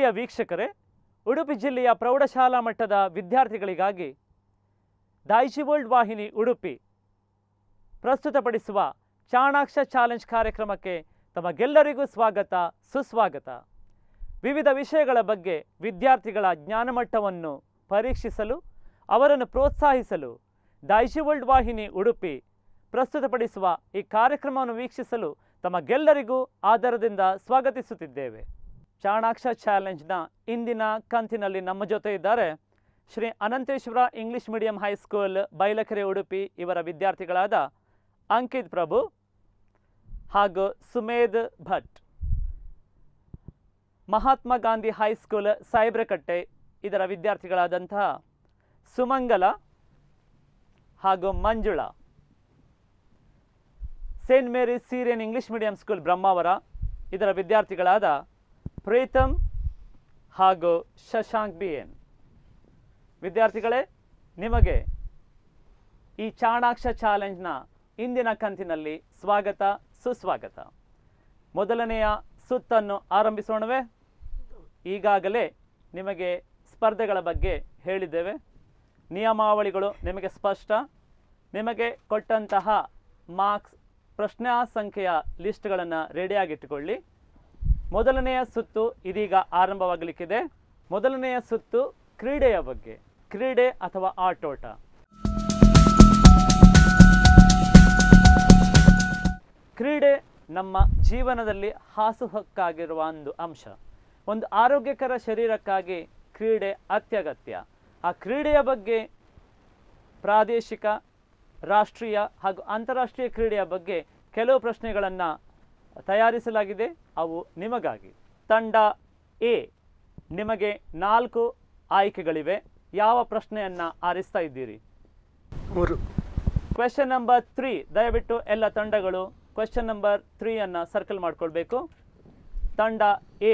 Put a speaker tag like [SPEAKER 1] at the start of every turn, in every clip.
[SPEAKER 1] ವೀಕ್ಷಕರೇ ಉಡುಪಿ ಜಿಲ್ಲೆಯ ಪ್ರೌಢಶಾಲಾ ಮಟ್ಟದ ವಿದ್ಯಾರ್ಥಿಗಳಿಗಾಗಿ ದಾಯಿಶಿ ವರ್ಲ್ಡ್ ವಾಹಿನಿ ಉಡುಪಿ ಪ್ರಸ್ತುತಪಡಿಸುವ ಚಾಣಾಕ್ಷ ಚಾಲೆಂಜ್ ಕಾರ್ಯಕ್ರಮಕ್ಕೆ ತಮಗೆಲ್ಲರಿಗೂ ಸ್ವಾಗತ ಸುಸ್ವಾಗತ ವಿವಿಧ ವಿಷಯಗಳ ಬಗ್ಗೆ ವಿದ್ಯಾರ್ಥಿಗಳ ಜ್ಞಾನಮಟ್ಟವನ್ನು ಪರೀಕ್ಷಿಸಲು ಅವರನ್ನು ಪ್ರೋತ್ಸಾಹಿಸಲು ದಾಯಿಶಿ ವರ್ಲ್ಡ್ ವಾಹಿನಿ ಉಡುಪಿ ಪ್ರಸ್ತುತಪಡಿಸುವ ಈ ಕಾರ್ಯಕ್ರಮವನ್ನು ವೀಕ್ಷಿಸಲು ತಮಗೆಲ್ಲರಿಗೂ ಆಧಾರದಿಂದ ಸ್ವಾಗತಿಸುತ್ತಿದ್ದೇವೆ ಚಾಣಾಕ್ಷ ಚಾಲೆಂಜ್ನ ಇಂದಿನ ಕಂತಿನಲ್ಲಿ ನಮ್ಮ ಜೊತೆ ಇದ್ದಾರೆ Shri Ananteshwara English medium high school Bailakere Udupi ಇವರ ವಿದ್ಯಾರ್ಥಿಗಳಾದ ಅಂಕಿತ್ ಪ್ರಭು ಹಾಗೂ ಸುಮೇಧ್ ಭಟ್ ಮಹಾತ್ಮ ಗಾಂಧಿ ಹೈಸ್ಕೂಲ್ ಸಾಯಿಬ್ರಕಟ್ಟೆ ಇದರ ವಿದ್ಯಾರ್ಥಿಗಳಾದಂತಹ ಸುಮಂಗಲ ಹಾಗೂ Manjula saint Mary's Syrian English medium school Brahmavar ಇದರ ವಿದ್ಯಾರ್ಥಿಗಳಾದ ಪ್ರೀತಮ್ ಹಾಗೂ ಶಶಾಂಕ್ ಬಿ ಎನ್ ವಿದ್ಯಾರ್ಥಿಗಳೇ ನಿಮಗೆ ಈ ಚಾಣಾಕ್ಷ ಚಾಲೆಂಜ್ನ ಇಂದಿನ ಕಂತಿನಲ್ಲಿ ಸ್ವಾಗತ ಸುಸ್ವಾಗತ ಮೊದಲನೆಯ ಸುತ್ತನ್ನು ಆರಂಭಿಸೋಣವೇ ಈಗಾಗಲೇ ನಿಮಗೆ ಸ್ಪರ್ಧೆಗಳ ಬಗ್ಗೆ ಹೇಳಿದ್ದೇವೆ ನಿಯಮಾವಳಿಗಳು ನಿಮಗೆ ಸ್ಪಷ್ಟ ನಿಮಗೆ ಕೊಟ್ಟಂತಹ ಮಾರ್ಕ್ಸ್ ಪ್ರಶ್ನಾ ಸಂಖ್ಯೆಯ ಲಿಸ್ಟ್ಗಳನ್ನು ರೆಡಿಯಾಗಿಟ್ಟುಕೊಳ್ಳಿ ಮೊದಲನೆಯ ಸುತ್ತು ಇದೀಗ ಆರಂಭವಾಗಲಿಕ್ಕಿದೆ ಮೊದಲನೆಯ ಸುತ್ತು ಕ್ರೀಡೆಯ ಬಗ್ಗೆ ಕ್ರೀಡೆ ಅಥವಾ ಆಟೋಟ ಕ್ರೀಡೆ ನಮ್ಮ ಜೀವನದಲ್ಲಿ ಹಾಸುಹೊಕ್ಕಾಗಿರುವ ಒಂದು ಅಂಶ ಒಂದು ಆರೋಗ್ಯಕರ ಶರೀರಕ್ಕಾಗಿ ಕ್ರೀಡೆ ಅತ್ಯಗತ್ಯ ಆ ಕ್ರೀಡೆಯ ಬಗ್ಗೆ ಪ್ರಾದೇಶಿಕ ರಾಷ್ಟ್ರೀಯ ಹಾಗೂ ಅಂತಾರಾಷ್ಟ್ರೀಯ ಕ್ರೀಡೆಯ ಬಗ್ಗೆ ಕೆಲವು ಪ್ರಶ್ನೆಗಳನ್ನು ತಯಾರಿಸಲಾಗಿದೆ ಅವು ನಿಮಗಾಗಿ ತಂಡ ಎ ನಿಮಗೆ ನಾಲ್ಕು ಆಯ್ಕೆಗಳಿವೆ ಯಾವ ಪ್ರಶ್ನೆಯನ್ನು ಆರಿಸ್ತಾ ಇದ್ದೀರಿ
[SPEAKER 2] ಮೂರು
[SPEAKER 1] ಕ್ವೆಶನ್ ನಂಬರ್ ತ್ರೀ ದಯವಿಟ್ಟು ಎಲ್ಲ ತಂಡಗಳು ಕ್ವೆಶನ್ ನಂಬರ್ ತ್ರೀಯನ್ನು ಸರ್ಕಲ್ ಮಾಡ್ಕೊಳ್ಬೇಕು ತಂಡ ಎ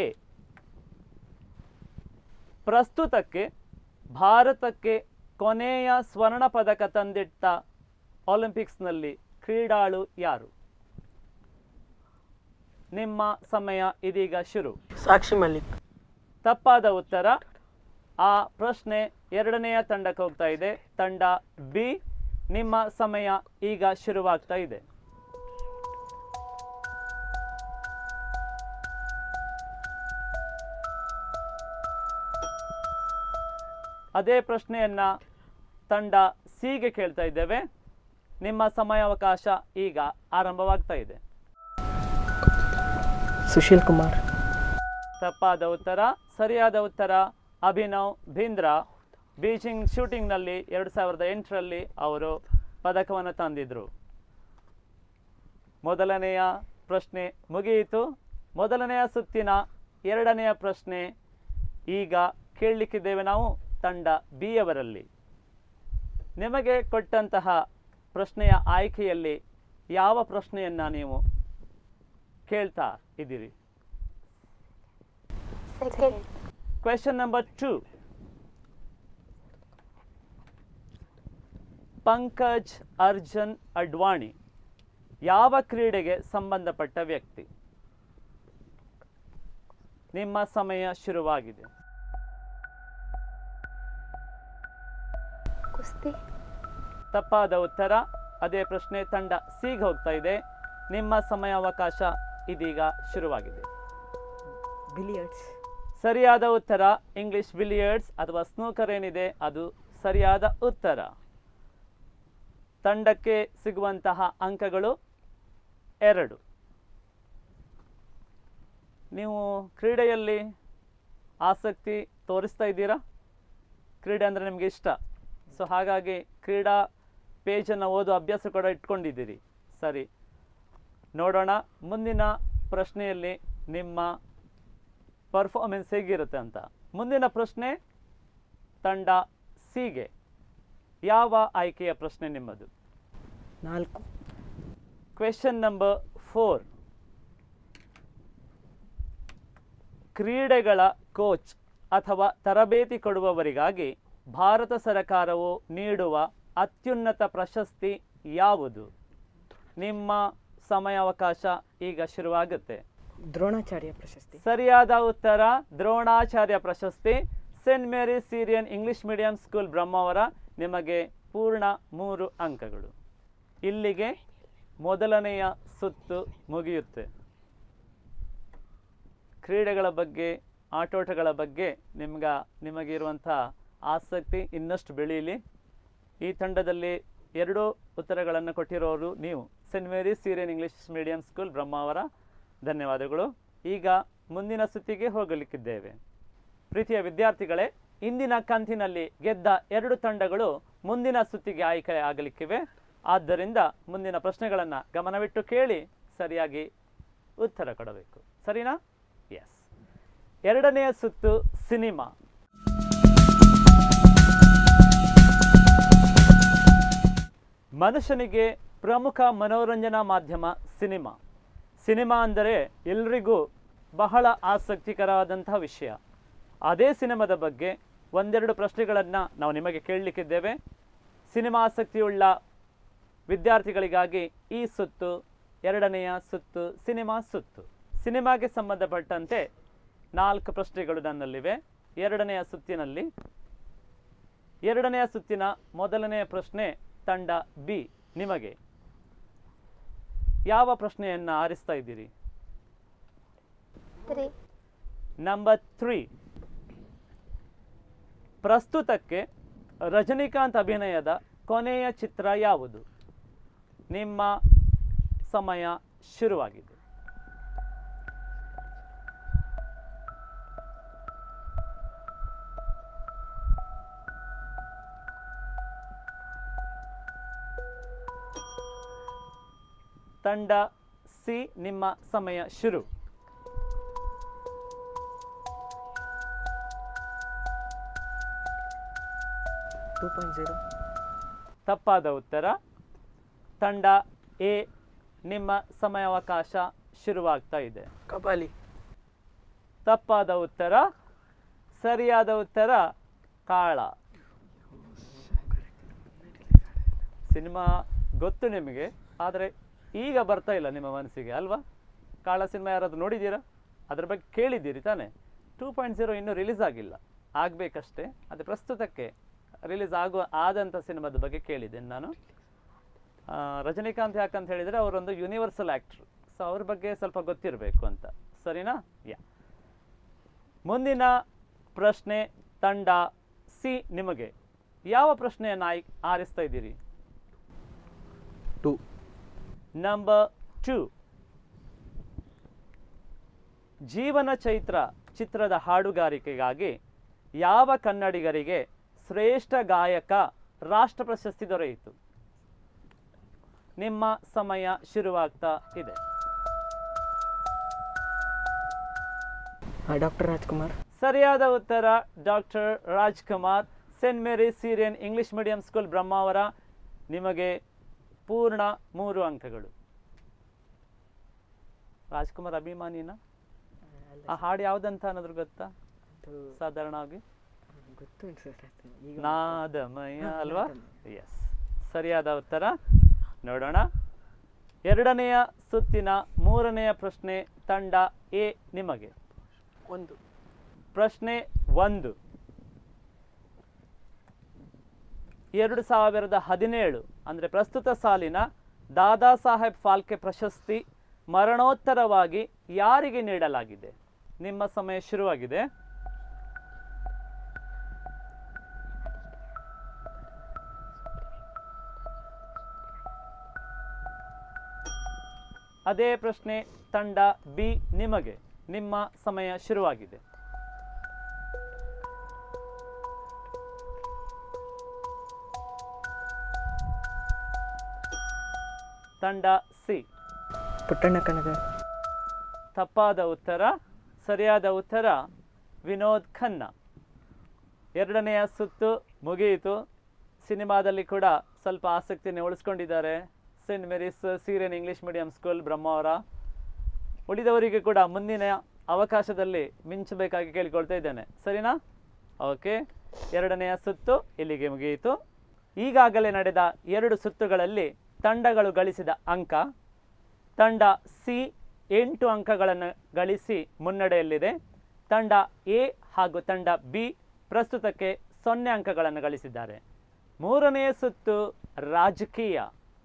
[SPEAKER 1] ಪ್ರಸ್ತುತಕ್ಕೆ ಭಾರತಕ್ಕೆ ಕೊನೆಯ ಸ್ವರ್ಣ ಪದಕ ತಂದಿಟ್ಟ ಒಲಿಂಪಿಕ್ಸ್ನಲ್ಲಿ ಕ್ರೀಡಾಳು ಯಾರು ನಿಮ್ಮ ಸಮಯ ಇದೀಗ ಶುರು
[SPEAKER 2] ಸಾಕ್ಷಿ ಮಲ್ಲಿಕ್
[SPEAKER 1] ತಪ್ಪಾದ ಉತ್ತರ ಆ ಪ್ರಶ್ನೆ ಎರಡನೆಯ ತಂಡಕ್ಕೆ ಹೋಗ್ತಾ ಇದೆ ತಂಡ ಬಿ ನಿಮ್ಮ ಸಮಯ ಈಗ ಶುರುವಾಗ್ತಾ ಇದೆ ಅದೇ ಪ್ರಶ್ನೆಯನ್ನ ತಂಡ ಸಿಗೆ ಕೇಳ್ತಾ ಇದ್ದೇವೆ ನಿಮ್ಮ ಸಮಯಾವಕಾಶ ಈಗ ಆರಂಭವಾಗ್ತಾ ಇದೆ
[SPEAKER 2] ಸುಶೀಲ್ ಕುಮಾರ್
[SPEAKER 1] ತಪ್ಪಾದ ಉತ್ತರ ಸರಿಯಾದ ಉತ್ತರ ಅಭಿನವ್ ಭಿಂದ್ರಾ ಬೀಜಿಂಗ್ ಶೂಟಿಂಗ್ನಲ್ಲಿ ಎರಡು ಸಾವಿರದ ಎಂಟರಲ್ಲಿ ಅವರು ಪದಕವನ್ನು ತಂದಿದ್ರು ಮೊದಲನೆಯ ಪ್ರಶ್ನೆ ಮುಗಿಯಿತು ಮೊದಲನೆಯ ಸುತ್ತಿನ ಎರಡನೆಯ ಪ್ರಶ್ನೆ ಈಗ ಕೇಳಲಿಕ್ಕಿದ್ದೇವೆ ನಾವು ತಂಡ ಬಿ ಅವರಲ್ಲಿ ನಿಮಗೆ ಕೊಟ್ಟಂತಹ ಪ್ರಶ್ನೆಯ ಆಯ್ಕೆಯಲ್ಲಿ ಯಾವ ಪ್ರಶ್ನೆಯನ್ನು ನೀವು ಕೇಳ್ತಾ ಇದ್ದೀರಿ
[SPEAKER 3] Second.
[SPEAKER 1] Question number two. Pankaj Arjun Advani ಯಾವ ಕ್ರೀಡೆಗೆ ಸಂಬಂಧಪಟ್ಟ ವ್ಯಕ್ತಿ ನಿಮ್ಮ ಸಮಯ ಶುರುವಾಗಿದೆ
[SPEAKER 3] ಕುಸ್ತಿ
[SPEAKER 1] ತಪ್ಪಾದ ಉತ್ತರ ಅದೇ ಪ್ರಶ್ನೆ ತಂಡ ಸಿಗೆ ಹೋಗ್ತಾ ಇದೆ ನಿಮ್ಮ ಸಮಯಾವಕಾಶ ಇದೀಗ ಶುರುವಾಗಿದೆ
[SPEAKER 2] ಬಿಲಿಯರ್ಡ್ಸ್
[SPEAKER 1] ಸರಿಯಾದ ಉತ್ತರ ಇಂಗ್ಲಿಷ್ ಬಿಲಿಯರ್ಡ್ಸ್ ಅಥವಾ ಸ್ನೂಕರ್ ಏನಿದೆ ಅದು ಸರಿಯಾದ ಉತ್ತರ ತಂಡಕ್ಕೆ ಸಿಗುವಂತಹ ಅಂಕಗಳು ಎರಡು ನೀವು ಕ್ರೀಡೆಯಲ್ಲಿ ಆಸಕ್ತಿ ತೋರಿಸ್ತಾ ಇದ್ದೀರಾ ಕ್ರೀಡೆ ಅಂದರೆ ನಿಮಗೆ ಇಷ್ಟ ಸೊ ಹಾಗಾಗಿ ಕ್ರೀಡಾ ಪೇಜನ್ನು ಓದೋ ಅಭ್ಯಾಸ ಕೂಡ ಇಟ್ಕೊಂಡಿದ್ದೀರಿ ಸರಿ ನೋಡೋಣ ಮುಂದಿನ ಪ್ರಶ್ನೆಯಲ್ಲಿ ನಿಮ್ಮ ಪರ್ಫಾರ್ಮೆನ್ಸ್ ಹೇಗಿರುತ್ತೆ ಅಂತ ಮುಂದಿನ ಪ್ರಶ್ನೆ ತಂಡ ಸಿಗೆ ಯಾವ ಆಯ್ಕೆಯ ಪ್ರಶ್ನೆ ನಿಮ್ಮದು
[SPEAKER 2] ನಾಲ್ಕು
[SPEAKER 1] ಕ್ವೆಶನ್ ನಂಬರ್ ಫೋರ್ ಕ್ರೀಡೆಗಳ ಕೋಚ್ ಅಥವಾ ತರಬೇತಿ ಕೊಡುವವರಿಗಾಗಿ ಭಾರತ ಸರ್ಕಾರವು ನೀಡುವ ಅತ್ಯುನ್ನತ ಪ್ರಶಸ್ತಿ ಯಾವುದು ನಿಮ್ಮ ಸಮಯಾವಕಾಶ ಈಗ ಶುರುವಾಗುತ್ತೆ
[SPEAKER 2] ದ್ರೋಣಾಚಾರ್ಯ ಪ್ರಶಸ್ತಿ
[SPEAKER 1] ಸರಿಯಾದ ಉತ್ತರ ದ್ರೋಣಾಚಾರ್ಯ ಪ್ರಶಸ್ತಿ saint Mary Syrian English medium school Brahmavar ನಿಮಗೆ ಪೂರ್ಣ ಮೂರು ಅಂಕಗಳು ಇಲ್ಲಿಗೆ ಮೊದಲನೆಯ ಸುತ್ತು ಮುಗಿಯುತ್ತೆ ಕ್ರೀಡೆಗಳ ಬಗ್ಗೆ ಆಟೋಟಗಳ ಬಗ್ಗೆ ನಿಮ್ಗ ನಿಮಗಿರುವಂಥ ಆಸಕ್ತಿ ಇನ್ನಷ್ಟು ಬೆಳೀಲಿ ಈ ತಂಡದಲ್ಲಿ ಎರಡು ಉತ್ತರಗಳನ್ನು ಕೊಟ್ಟಿರೋರು ನೀವು saint Mary Syrian English medium school Brahmavar ಧನ್ಯವಾದಗಳು ಈಗ ಮುಂದಿನ ಸುತ್ತಿಗೆ ಹೋಗಲಿಕ್ಕಿದ್ದೇವೆ ಪ್ರೀತಿಯ ವಿದ್ಯಾರ್ಥಿಗಳೇ ಇಂದಿನ ಕಂತಿನಲ್ಲಿ ಗೆದ್ದ ಎರಡು ತಂಡಗಳು ಮುಂದಿನ ಸುತ್ತಿಗೆ ಆಯ್ಕೆ ಆಗಲಿಕ್ಕಿವೆ ಆದ್ದರಿಂದ ಮುಂದಿನ ಪ್ರಶ್ನೆಗಳನ್ನು ಗಮನವಿಟ್ಟು ಕೇಳಿ ಸರಿಯಾಗಿ ಉತ್ತರ ಕೊಡಬೇಕು ಸರಿನಾ ಎಸ್ ಎರಡನೆಯ ಸುತ್ತು ಸಿನಿಮಾ ಮನುಷ್ಯನಿಗೆ ಪ್ರಮುಖ ಮನೋರಂಜನಾ ಮಾಧ್ಯಮ ಸಿನಿಮಾ ಸಿನಿಮಾ ಅಂದರೆ ಎಲ್ರಿಗೂ ಬಹಳ ಆಸಕ್ತಿಕರವಾದಂತಹ ವಿಷಯ ಅದೇ ಸಿನಿಮಾದ ಬಗ್ಗೆ ಒಂದೆರಡು ಪ್ರಶ್ನೆಗಳನ್ನು ನಾವು ನಿಮಗೆ ಕೇಳಲಿಕ್ಕಿದ್ದೇವೆ ಸಿನಿಮಾ ಆಸಕ್ತಿಯುಳ್ಳ ವಿದ್ಯಾರ್ಥಿಗಳಿಗಾಗಿ ಈ ಸುತ್ತು ಎರಡನೆಯ ಸುತ್ತು ಸಿನಿಮಾ ಸುತ್ತು ಸಿನಿಮಾಗೆ ಸಂಬಂಧಪಟ್ಟಂತೆ ನಾಲ್ಕು ಪ್ರಶ್ನೆಗಳು ನನ್ನಲ್ಲಿವೆ ಎರಡನೆಯ ಸುತ್ತಿನಲ್ಲಿ ಎರಡನೆಯ ಸುತ್ತಿನ ಮೊದಲನೆಯ ಪ್ರಶ್ನೆ ತಂಡ ಬಿ ನಿಮಗೆ ಯಾವ ಪ್ರಶ್ನೆಯನ್ನು ಆರಿಸ್ತಾ ಇದ್ದೀರಿ
[SPEAKER 3] ತ್ರೀ
[SPEAKER 1] ನಂಬರ್ ತ್ರೀ ಪ್ರಸ್ತುತಕ್ಕೆ ರಜನಿಕಾಂತ್ ಅಭಿನಯದ ಕೊನೆಯ ಚಿತ್ರ ಯಾವುದು ನಿಮ್ಮ ಸಮಯ ಶುರುವಾಗಿದೆ ತಂಡ ಸಿ ನಿಮ್ಮ ಸಮಯ ಶುರು
[SPEAKER 2] ಟೂ ಪಾಯಿಂಟ್ ಜೀರೋ
[SPEAKER 1] ತಪ್ಪಾದ ಉತ್ತರ ತಂಡ ಎ ನಿಮ್ಮ ಸಮಯಾವಕಾಶ ಶುರುವಾಗ್ತಾ ಇದೆ
[SPEAKER 2] ಕಪಾಲಿ
[SPEAKER 1] ತಪ್ಪಾದ ಉತ್ತರ ಸರಿಯಾದ ಉತ್ತರ ಕಾಳ ಸಿನಿಮಾ ಗೊತ್ತು ನಿಮಗೆ ಆದರೆ ಈಗ ಬರ್ತಾ ಇಲ್ಲ ನಿಮ್ಮ ಮನಸ್ಸಿಗೆ ಅಲ್ವಾ ಕಾಳ ಸಿನಿಮಾ ಯಾರಾದರೂ ನೋಡಿದ್ದೀರಾ ಅದ್ರ ಬಗ್ಗೆ ಕೇಳಿದ್ದೀರಿ ತಾನೇ ಟೂ ಪಾಯಿಂಟ್ ಜೀರೋ ಇನ್ನೂ ರಿಲೀಸ್ ಆಗಿಲ್ಲ ಆಗಬೇಕಷ್ಟೇ ಅದು ಪ್ರಸ್ತುತಕ್ಕೆ ರಿಲೀಸ್ ಆಗುವ ಆದಂಥ ಸಿನಿಮಾದ ಬಗ್ಗೆ ಕೇಳಿದ್ದೇನೆ ನಾನು ಆ, ರಜನಿಕಾಂತ್ ಯಾಕಂತ ಹೇಳಿದರೆ ಅವರೊಂದು ಯೂನಿವರ್ಸಲ್ ಆ್ಯಕ್ಟ್ರು ಸೊ ಅವ್ರ ಬಗ್ಗೆ ಸ್ವಲ್ಪ ಗೊತ್ತಿರಬೇಕು ಅಂತ ಸರಿನಾ ಯಾ ಮುಂದಿನ ಪ್ರಶ್ನೆ ತಂಡ ಸಿ ನಿಮಗೆ ಯಾವ ಪ್ರಶ್ನೆಯನ್ನು ಆಯ್ ಆರಿಸ್ತಾ ಇದ್ದೀರಿ
[SPEAKER 4] ಟು
[SPEAKER 1] ನಂಬರ್ ಟು ಜೀವನ ಚೈತ್ರ ಚಿತ್ರದ ಹಾಡುಗಾರಿಕೆಗಾಗಿ ಯಾವ ಕನ್ನಡಿಗರಿಗೆ ಶ್ರೇಷ್ಠ ಗಾಯಕ ರಾಷ್ಟ್ರ ಪ್ರಶಸ್ತಿ ದೊರೆಯಿತು ನಿಮ್ಮ ಸಮಯ ಶುರುವಾಗ್ತಾ ಇದೆ
[SPEAKER 2] ಡಾಕ್ಟರ್ ರಾಜ್ಕುಮಾರ್
[SPEAKER 1] ಸರಿಯಾದ ಉತ್ತರ doctor Rajkumar saint Mary Syrian English medium school Brahmavar ನಿಮಗೆ ಪೂರ್ಣ ಮೂರು ಅಂಕಗಳು ರಾಜ್ಕುಮಾರ್ ಅಭಿಮಾನಿನ ಆ ಹಾಡು ಯಾವ್ದಂತ ಅನ್ನೋದ್ರ ಗೊತ್ತಾ
[SPEAKER 2] ಅದು
[SPEAKER 1] ಸಾಧಾರಣವಾಗಿ
[SPEAKER 2] ಗೊತ್ತು ಅನ್ಸುತ್ತೆ ಈಗ
[SPEAKER 1] ನಾದಮಯ
[SPEAKER 2] ಹಾ,
[SPEAKER 1] ಅಲ್ವಾ
[SPEAKER 2] ನಾದಮಯ.
[SPEAKER 1] ಎಸ್ ಸರಿಯಾದ ಉತ್ತರ ನೋಡೋಣ ಎರಡನೆಯ ಸುತ್ತಿನ ಮೂರನೆಯ ಪ್ರಶ್ನೆ ತಂಡ ಎ ನಿಮಗೆ
[SPEAKER 2] ಒಂದು
[SPEAKER 1] ಪ್ರಶ್ನೆ ಒಂದು ಎರಡು ಸಾವಿರದ ಹದಿನೇಳು ಅಂದರೆ ಪ್ರಸ್ತುತ ಸಾಲಿನ ದಾದಾ ಸಾಹೇಬ್ ಫಾಲ್ಕೆ ಪ್ರಶಸ್ತಿ ಮರಣೋತ್ತರವಾಗಿ ಯಾರಿಗೆ ನೀಡಲಾಗಿದೆ ನಿಮ್ಮ ಸಮಯ ಶುರುವಾಗಿದೆ ಅದೇ ಪ್ರಶ್ನೆ ತಂಡ ಬಿ ನಿಮಗೆ ನಿಮ್ಮ ಸಮಯ ಶುರುವಾಗಿದೆ ತಂಡ ಸಿ
[SPEAKER 2] ಪುಟ್ಟಣ್ಣ ಕನಗ
[SPEAKER 1] ತಪ್ಪಾದ ಉತ್ತರ ಸರಿಯಾದ ಉತ್ತರ ವಿನೋದ್ ಖನ್ನಾ ಎರಡನೆಯ ಸುತ್ತು ಮುಗಿಯಿತು ಸಿನಿಮಾದಲ್ಲಿ ಕೂಡ ಸ್ವಲ್ಪ ಆಸಕ್ತಿಯನ್ನು ಉಳಿಸ್ಕೊಂಡಿದ್ದಾರೆ saint Mary's Syrian English medium school Brahmavar ಉಳಿದವರಿಗೆ ಕೂಡ ಮುಂದಿನ ಅವಕಾಶದಲ್ಲಿ ಮಿಂಚಬೇಕಾಗಿ ಕೇಳಿಕೊಳ್ತಾ ಇದ್ದೇನೆ ಸರಿನಾ ಓಕೆ ಎರಡನೆಯ ಸುತ್ತು ಇಲ್ಲಿಗೆ ಮುಗಿಯಿತು ಈಗಾಗಲೇ ನಡೆದ ಎರಡು ಸುತ್ತುಗಳಲ್ಲಿ ತಂಡಗಳು ಗಳಿಸಿದ ಅಂಕ ತಂಡ ಸಿ ಎಂಟು ಅಂಕಗಳನ್ನು ಗಳಿಸಿ ಮುನ್ನಡೆಯಲ್ಲಿದೆ ತಂಡ ಎ ಹಾಗೂ ತಂಡ ಬಿ ಪ್ರಸ್ತುತಕ್ಕೆ ಸೊನ್ನೆ ಅಂಕಗಳನ್ನು ಗಳಿಸಿದ್ದಾರೆ ಮೂರನೆಯ ಸುತ್ತು ರಾಜಕೀಯ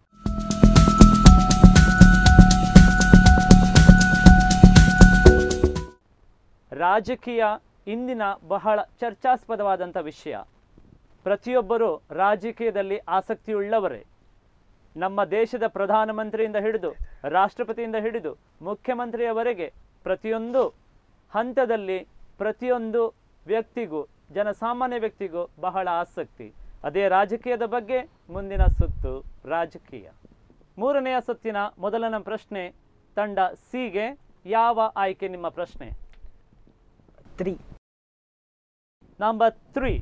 [SPEAKER 1] ರಾಜಕೀಯ ಇಂದಿನ ಬಹಳ ಚರ್ಚಾಸ್ಪದವಾದಂಥ ವಿಷಯ ಪ್ರತಿಯೊಬ್ಬರೂ ರಾಜಕೀಯದಲ್ಲಿ ಆಸಕ್ತಿಯುಳ್ಳವರೇ ನಮ್ಮ ದೇಶದ ಪ್ರಧಾನಮಂತ್ರಿಯಿಂದ ಹಿಡಿದು ರಾಷ್ಟ್ರಪತಿಯಿಂದ ಹಿಡಿದು ಮುಖ್ಯಮಂತ್ರಿಯವರೆಗೆ ಪ್ರತಿಯೊಂದು ಹಂತದಲ್ಲಿ ಪ್ರತಿಯೊಂದು ವ್ಯಕ್ತಿಗೂ ಜನಸಾಮಾನ್ಯ ವ್ಯಕ್ತಿಗೂ ಬಹಳ ಆಸಕ್ತಿ ಅದೇ ರಾಜಕೀಯದ ಬಗ್ಗೆ ಮುಂದಿನ ಸುತ್ತು ರಾಜಕೀಯ ಮೂರನೆಯ ಸುತ್ತಿನ ಮೊದಲನ ಪ್ರಶ್ನೆ ತಂಡ ಸಿಗೆ ಯಾವ ಆಯ್ಕೆ ನಿಮ್ಮ ಪ್ರಶ್ನೆ
[SPEAKER 2] ತ್ರೀ
[SPEAKER 1] ನಂಬರ್ ತ್ರೀ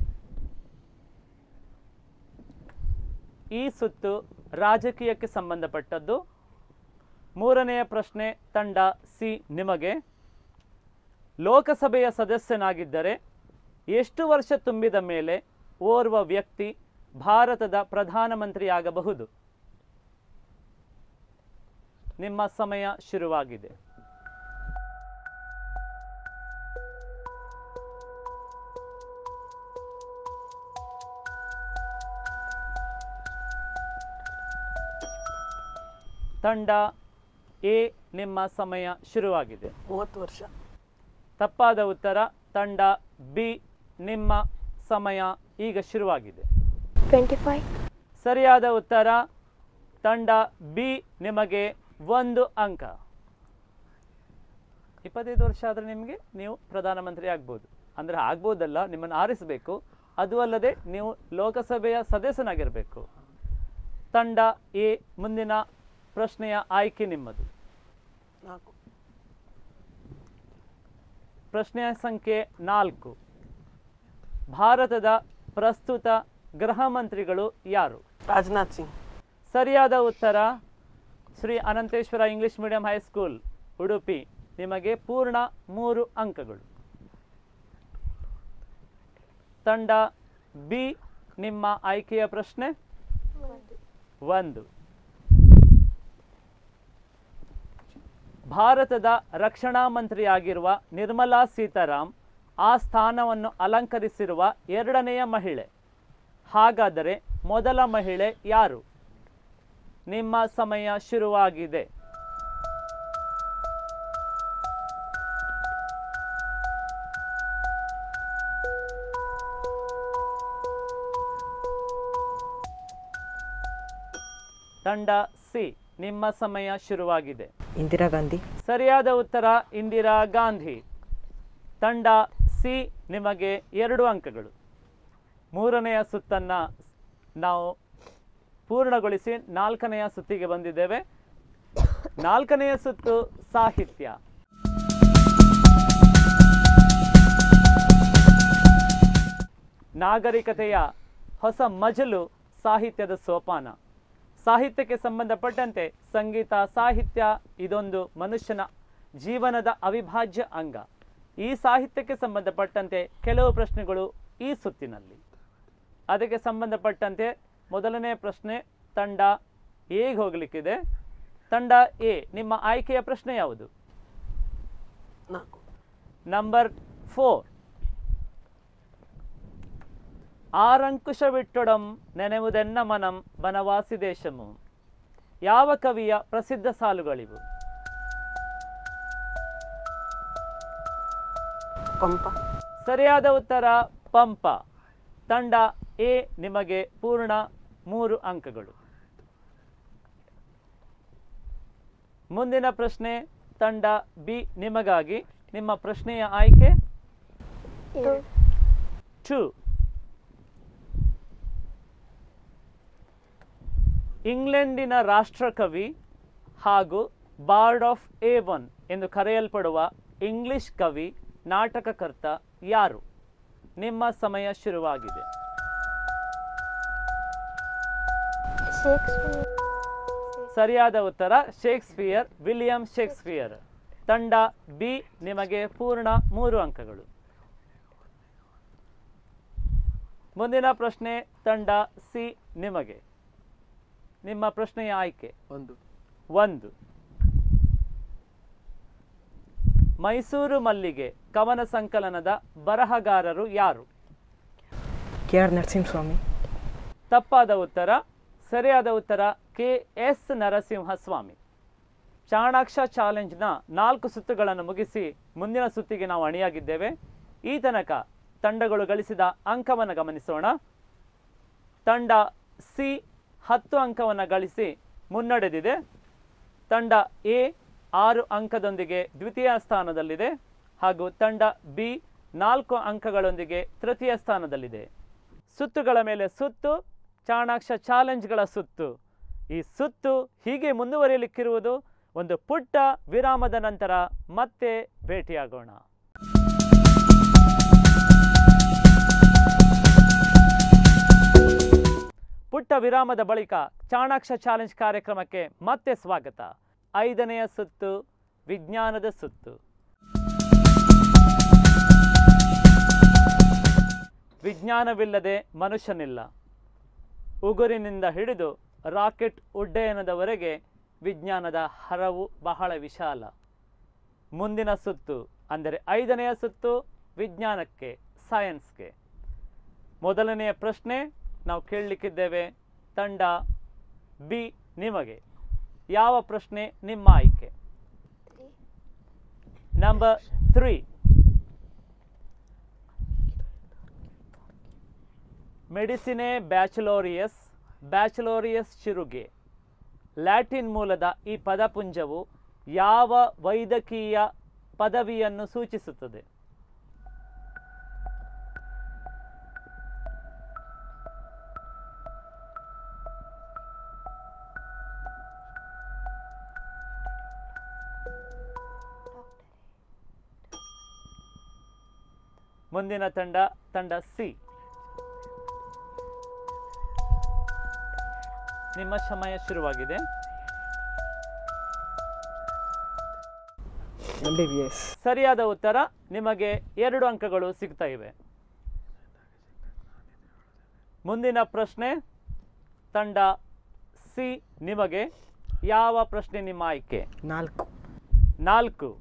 [SPEAKER 1] ಈ ಸುತ್ತು ರಾಜಕೀಯಕ್ಕೆ ಸಂಬಂಧಪಟ್ಟದ್ದು ಮೂರನೆಯ ಪ್ರಶ್ನೆ ತಂಡ ಸಿ ನಿಮಗೆ ಲೋಕಸಭೆಯ ಸದಸ್ಯನಾಗಿದ್ದರೆ ಎಷ್ಟು ವರ್ಷ ತುಂಬಿದ ಮೇಲೆ ಓರ್ವ ವ್ಯಕ್ತಿ ಭಾರತದ ಪ್ರಧಾನಮಂತ್ರಿಯಾಗಬಹುದು ನಿಮ್ಮ ಸಮಯ ಶುರುವಾಗಿದೆ ತಂಡ ಎ ನಿಮ್ಮ ಸಮಯ ಶುರುವಾಗಿದೆ
[SPEAKER 3] ಮೂವತ್ತು ವರ್ಷ
[SPEAKER 1] ತಪ್ಪಾದ ಉತ್ತರ ತಂಡ ಬಿ ನಿಮ್ಮ ಸಮಯ ಈಗ ಶುರುವಾಗಿದೆ
[SPEAKER 5] ಟ್ವೆಂಟಿ ಫೈವ್
[SPEAKER 1] ಸರಿಯಾದ ಉತ್ತರ ತಂಡ ಬಿ ನಿಮಗೆ ಒಂದು ಅಂಕ ಇಪ್ಪತ್ತೈದು ವರ್ಷ ಆದರೆ ನಿಮಗೆ ನೀವು ಪ್ರಧಾನಮಂತ್ರಿ ಆಗ್ಬೋದು ಅಂದರೆ ಆಗ್ಬೋದಲ್ಲ ನಿಮ್ಮನ್ನು ಆರಿಸಬೇಕು ಅದು ಅಲ್ಲದೆ ನೀವು ಲೋಕಸಭೆಯ ಸದಸ್ಯನಾಗಿರಬೇಕು ತಂಡ ಎ ಮುಂದಿನ ಪ್ರಶ್ನೆಯ ಆಯ್ಕೆ ನಿಮ್ಮದು
[SPEAKER 3] ನಾಲ್ಕು
[SPEAKER 1] ಪ್ರಶ್ನೆಯ ಸಂಖ್ಯೆ ನಾಲ್ಕು ಭಾರತದ ಪ್ರಸ್ತುತ ಗೃಹ ಮಂತ್ರಿಗಳು ಯಾರು
[SPEAKER 3] ರಾಜನಾಥ್ ಸಿಂಗ್
[SPEAKER 1] ಸರಿಯಾದ ಉತ್ತರ Shri Ananteshwara English medium high school Udupi ನಿಮಗೆ ಪೂರ್ಣ ಮೂರು ಅಂಕಗಳು ತಂಡ ಬಿ ನಿಮ್ಮ ಆಯ್ಕೆಯ ಪ್ರಶ್ನೆ ಒಂದು ಭಾರತದ ರಕ್ಷಣಾ ಮಂತ್ರಿಯಾಗಿರುವ ನಿರ್ಮಲಾ ಸೀತಾರಾಮ್ ಆ ಸ್ಥಾನವನ್ನು ಅಲಂಕರಿಸಿರುವ ಎರಡನೆಯ ಮಹಿಳೆ ಹಾಗಾದರೆ ಮೊದಲ ಮಹಿಳೆ ಯಾರು ನಿಮ್ಮ ಸಮಯ ಶುರುವಾಗಿದೆ ತಂಡ ಸಿ ನಿಮ್ಮ ಸಮಯ ಶುರುವಾಗಿದೆ
[SPEAKER 2] ಇಂದಿರಾ ಗಾಂಧಿ
[SPEAKER 1] ಸರಿಯಾದ ಉತ್ತರ ಇಂದಿರಾ ಗಾಂಧಿ ತಂಡ ಸಿ ನಿಮಗೆ ಎರಡು ಅಂಕಗಳು ಮೂರನೆಯ ಸುತ್ತನ್ನು ನಾವು ಪೂರ್ಣಗೊಳಿಸಿ ನಾಲ್ಕನೆಯ ಸುತ್ತಿಗೆ ಬಂದಿದ್ದೇವೆ ನಾಲ್ಕನೆಯ ಸುತ್ತು ಸಾಹಿತ್ಯ ನಾಗರಿಕತೆಯ ಹೊಸ ಮಜಲು ಸಾಹಿತ್ಯದ ಸೋಪಾನ ಸಾಹಿತ್ಯಕ್ಕೆ ಸಂಬಂಧಪಟ್ಟಂತೆ ಸಂಗೀತ ಸಾಹಿತ್ಯ ಇದೊಂದು ಮನುಷ್ಯನ ಜೀವನದ ಅವಿಭಾಜ್ಯ ಅಂಗ ಈ ಸಾಹಿತ್ಯಕ್ಕೆ ಸಂಬಂಧಪಟ್ಟಂತೆ ಕೆಲವು ಪ್ರಶ್ನೆಗಳು ಈ ಸುತ್ತಿನಲ್ಲಿ ಅದಕ್ಕೆ ಸಂಬಂಧಪಟ್ಟಂತೆ ಮೊದಲನೇ ಪ್ರಶ್ನೆ ತಂಡ ಎಗೆ ಹೋಗಲಿಕ್ಕಿದೆ ತಂಡ ಎ ನಿಮ್ಮ ಆಯ್ಕೆಯ ಪ್ರಶ್ನೆ ಯಾವುದು
[SPEAKER 3] ನಾಲ್ಕು
[SPEAKER 1] ನಂಬರ್ ಫೋರ್ ಆರಂಕುಶವಿಟ್ಟೊಡಂ ನೆನೆವುದೆನ್ನ ಮನಂ ಬನವಾಸಿ ದೇಶಮು ಯಾವ ಕವಿಯ ಪ್ರಸಿದ್ಧ ಸಾಲುಗಳಿವು
[SPEAKER 3] ಪಂಪ
[SPEAKER 1] ಸರಿಯಾದ ಉತ್ತರ ಪಂಪ ತಂಡ ಎ ನಿಮಗೆ ಪೂರ್ಣ ಮೂರು ಅಂಕಗಳು ಮುಂದಿನ ಪ್ರಶ್ನೆ ತಂಡ ಬಿ ನಿಮಗಾಗಿ ನಿಮ್ಮ ಪ್ರಶ್ನೆಯ ಆಯ್ಕೆ ಟು ಇಂಗ್ಲೆಂಡಿನ ರಾಷ್ಟ್ರಕವಿ ಹಾಗೂ ಬಾರ್ಡ್ ಆಫ್ ಏವನ್ ಎಂದು ಕರೆಯಲ್ಪಡುವ ಇಂಗ್ಲಿಷ್ ಕವಿ ನಾಟಕಕರ್ತ ಯಾರು ನಿಮ್ಮ ಸಮಯ ಶುರುವಾಗಿದೆ ಸರಿಯಾದ ಉತ್ತರ ಶೇಕ್ಸ್ಪಿಯರ್ ವಿಲಿಯಂ ಶೇಕ್ಸ್ಪಿಯರ್ ತಂಡ ಬಿ ನಿಮಗೆ ಪೂರ್ಣ ಮೂರು ಅಂಕಗಳು ಮುಂದಿನ ಪ್ರಶ್ನೆ ತಂಡ ಸಿ ನಿಮಗೆ ನಿಮ್ಮ ಪ್ರಶ್ನೆಯ ಆಯ್ಕೆ
[SPEAKER 4] ಒಂದು
[SPEAKER 1] ಒಂದು ಮೈಸೂರು ಮಲ್ಲಿಗೆ ಕವನ ಸಂಕಲನದ ಬರಹಗಾರರು ಯಾರು
[SPEAKER 2] ಕೆ ಆರ್ ನರಸಿಂಹಸ್ವಾಮಿ
[SPEAKER 1] ತಪ್ಪಾದ ಉತ್ತರ ಸರಿಯಾದ ಉತ್ತರ ಕೆ ಎಸ್ ನರಸಿಂಹಸ್ವಾಮಿ ಚಾಣಾಕ್ಷ ಚಾಲೆಂಜ್ನ ನಾಲ್ಕು ಸುತ್ತುಗಳನ್ನು ಮುಗಿಸಿ ಮುಂದಿನ ಸುತ್ತಿಗೆ ನಾವು ಅಣಿಯಾಗಿದ್ದೇವೆ ಈ ತನಕ ತಂಡಗಳು ಗಳಿಸಿದ ಅಂಕವನ್ನು ಗಮನಿಸೋಣ ತಂಡ ಸಿ ಹತ್ತು ಅಂಕವನ್ನು ಗಳಿಸಿ ಮುನ್ನಡೆದಿದೆ ತಂಡ ಎ ಆರು ಅಂಕದೊಂದಿಗೆ ದ್ವಿತೀಯ ಸ್ಥಾನದಲ್ಲಿದೆ ಹಾಗೂ ತಂಡ ಬಿ ನಾಲ್ಕು ಅಂಕಗಳೊಂದಿಗೆ ತೃತೀಯ ಸ್ಥಾನದಲ್ಲಿದೆ ಸುತ್ತುಗಳ ಮೇಲೆ ಸುತ್ತು ಚಾಣಾಕ್ಷ ಚಾಲೆಂಜ್ಗಳ ಸುತ್ತು ಈ ಸುತ್ತು ಹೀಗೆ ಮುಂದುವರಿಯಲಿಕ್ಕಿರುವುದು ಒಂದು ಪುಟ್ಟ ವಿರಾಮದ ನಂತರ ಮತ್ತೆ ಭೇಟಿಯಾಗೋಣ ಪುಟ್ಟ ವಿರಾಮದ ಬಳಿಕ ಚಾಣಾಕ್ಷ ಚಾಲೆಂಜ್ ಕಾರ್ಯಕ್ರಮಕ್ಕೆ ಮತ್ತೆ ಸ್ವಾಗತ ಐದನೆಯ ಸುತ್ತು ವಿಜ್ಞಾನದ ಸುತ್ತು ವಿಜ್ಞಾನವಿಲ್ಲದೆ ಮನುಷ್ಯನಿಲ್ಲ ಉಗುರಿನಿಂದ ಹಿಡಿದು ರಾಕೆಟ್ ಉಡ್ಡಯನದವರೆಗೆ ವಿಜ್ಞಾನದ ಹರವು ಬಹಳ ವಿಶಾಲ ಮುಂದಿನ ಸುತ್ತು ಅಂದರೆ ಐದನೆಯ ಸುತ್ತು ವಿಜ್ಞಾನಕ್ಕೆ ಸೈನ್ಸ್ಗೆ ಮೊದಲನೆಯ ಪ್ರಶ್ನೆ ನಾವು ಕೇಳಲಿಕ್ಕಿದ್ದೇವೆ ತಂಡ ಬಿ ನಿಮಗೆ ಯಾವ ಪ್ರಶ್ನೆ ನಿಮ್ಮ ಆಯ್ಕೆ ನಂಬರ್ ತ್ರೀ ಮೆಡಿಸಿನೆ ಬ್ಯಾಚುಲೋರಿಯಸ್ ಬ್ಯಾಚುಲೋರಿಯಸ್ ಚಿರುಗೆ ಲ್ಯಾಟಿನ್ ಮೂಲದ ಈ ಪದಪುಂಜವು ಯಾವ ವೈದ್ಯಕೀಯ ಪದವಿಯನ್ನು ಸೂಚಿಸುತ್ತದೆ ಮುಂದಿನ ತಂಡ ತಂಡ ಸಿ ನಿಮ್ಮ ಸಮಯ ಶುರುವಾಗಿದೆ
[SPEAKER 2] ಎಂ ಬಿ ಬಿ ಎಸ್
[SPEAKER 1] ಸರಿಯಾದ ಉತ್ತರ ನಿಮಗೆ ಎರಡು ಅಂಕಗಳು ಸಿಗ್ತಾ ಇವೆ ಮುಂದಿನ ಪ್ರಶ್ನೆ ತಂಡ ಸಿ ನಿಮಗೆ ಯಾವ ಪ್ರಶ್ನೆ ನಿಮ್ಮ ಆಯ್ಕೆ
[SPEAKER 2] ನಾಲ್ಕು
[SPEAKER 1] ನಾಲ್ಕು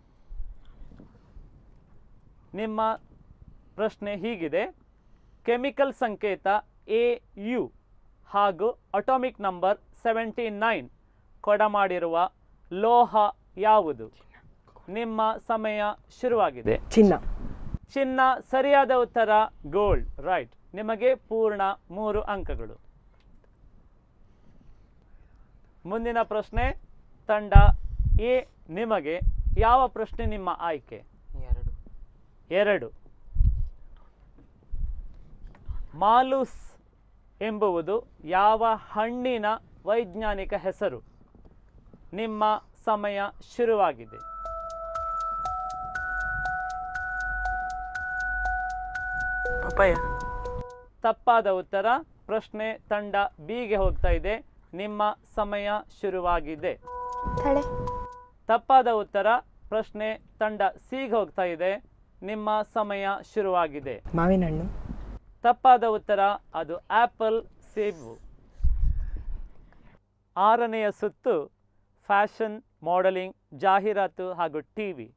[SPEAKER 1] ನಿಮ್ಮ ಪ್ರಶ್ನೆ ಹೀಗಿದೆ ಕೆಮಿಕಲ್ ಸಂಕೇತ ಎ ಯು ಹಾಗೂ ಅಟಾಮಿಕ್ ನಂಬರ್ ಸೆವೆಂಟಿ ನೈನ್ ಕೊಡಮಾಡಿರುವ ಲೋಹ ಯಾವುದು ನಿಮ್ಮ ಸಮಯ ಶುರುವಾಗಿದೆ
[SPEAKER 2] ಚಿನ್ನ
[SPEAKER 1] ಚಿನ್ನ ಸರಿಯಾದ ಉತ್ತರ ಗೋಲ್ಡ್ ರೈಟ್ ನಿಮಗೆ ಪೂರ್ಣ ಮೂರು ಅಂಕಗಳು ಮುಂದಿನ ಪ್ರಶ್ನೆ ತಂಡ ಎ ನಿಮಗೆ ಯಾವ ಪ್ರಶ್ನೆ ನಿಮ್ಮ ಆಯ್ಕೆ
[SPEAKER 4] ಎರಡು
[SPEAKER 1] ಎರಡು ಮಾಲೂಸ್ ಎಂಬುವುದು ಯಾವ ಹಣ್ಣಿನ ವೈಜ್ಞಾನಿಕ ಹೆಸರು ನಿಮ್ಮ ಸಮಯ ಶುರುವಾಗಿದೆ
[SPEAKER 3] ಪಪಾಯ
[SPEAKER 1] ತಪ್ಪಾದ ಉತ್ತರ ಪ್ರಶ್ನೆ ತಂಡ ಬಿಗೆ ಹೋಗ್ತಾ ಇದೆ ನಿಮ್ಮ ಸಮಯ ಶುರುವಾಗಿದೆ
[SPEAKER 5] ತಳೆ
[SPEAKER 1] ತಪ್ಪಾದ ಉತ್ತರ ಪ್ರಶ್ನೆ ತಂಡ ಸಿಗೆ ಹೋಗ್ತಾ ಇದೆ ನಿಮ್ಮ ಸಮಯ ಶುರುವಾಗಿದೆ
[SPEAKER 2] ಮಾವಿನ ಹಣ್ಣು
[SPEAKER 1] ತಪ್ಪಾದ ಉತ್ತರ ಅದು ಆಪಲ್ ಸೇಬು ಆರನೆಯ ಸುತ್ತು ಫ್ಯಾಷನ್ ಮಾಡೆಲಿಂಗ್ ಜಾಹೀರಾತು ಹಾಗೂ ಟಿವಿ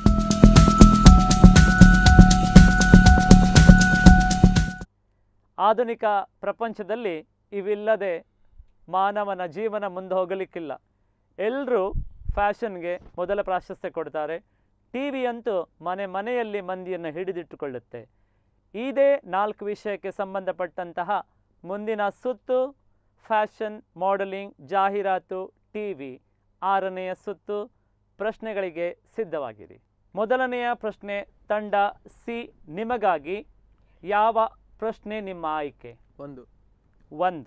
[SPEAKER 1] ಆಧುನಿಕ ಪ್ರಪಂಚದಲ್ಲಿ ಇವಿಲ್ಲದೆ ಮಾನವನ ಜೀವನ ಮುಂದೆ ಹೋಗಲಿಕ್ಕಿಲ್ಲ ಎಲ್ಲರೂ ಫ್ಯಾಷನ್ಗೆ ಮೊದಲ ಪ್ರಾಶಸ್ತ್ಯ ಕೊಡ್ತಾರೆ ಟಿ ವಿ ಅಂತೂ ಮನೆ ಮನೆಯಲ್ಲಿ ಮಂದಿಯನ್ನು ಹಿಡಿದಿಟ್ಟುಕೊಳ್ಳುತ್ತೆ ಇದೇ ನಾಲ್ಕು ವಿಷಯಕ್ಕೆ ಸಂಬಂಧಪಟ್ಟಂತಹ ಮುಂದಿನ ಸುತ್ತು ಫ್ಯಾಷನ್ ಮಾಡೆಲಿಂಗ್ ಜಾಹೀರಾತು ಟಿ ವಿ ಆರನೆಯ ಸುತ್ತು ಪ್ರಶ್ನೆಗಳಿಗೆ ಸಿದ್ಧವಾಗಿರಿ ಮೊದಲನೆಯ ಪ್ರಶ್ನೆ ತಂಡ ಸಿ ನಿಮಗಾಗಿ ಯಾವ ಪ್ರಶ್ನೆ ನಿಮ್ಮ ಆಯ್ಕೆ
[SPEAKER 4] ಒಂದು
[SPEAKER 1] ಒಂದು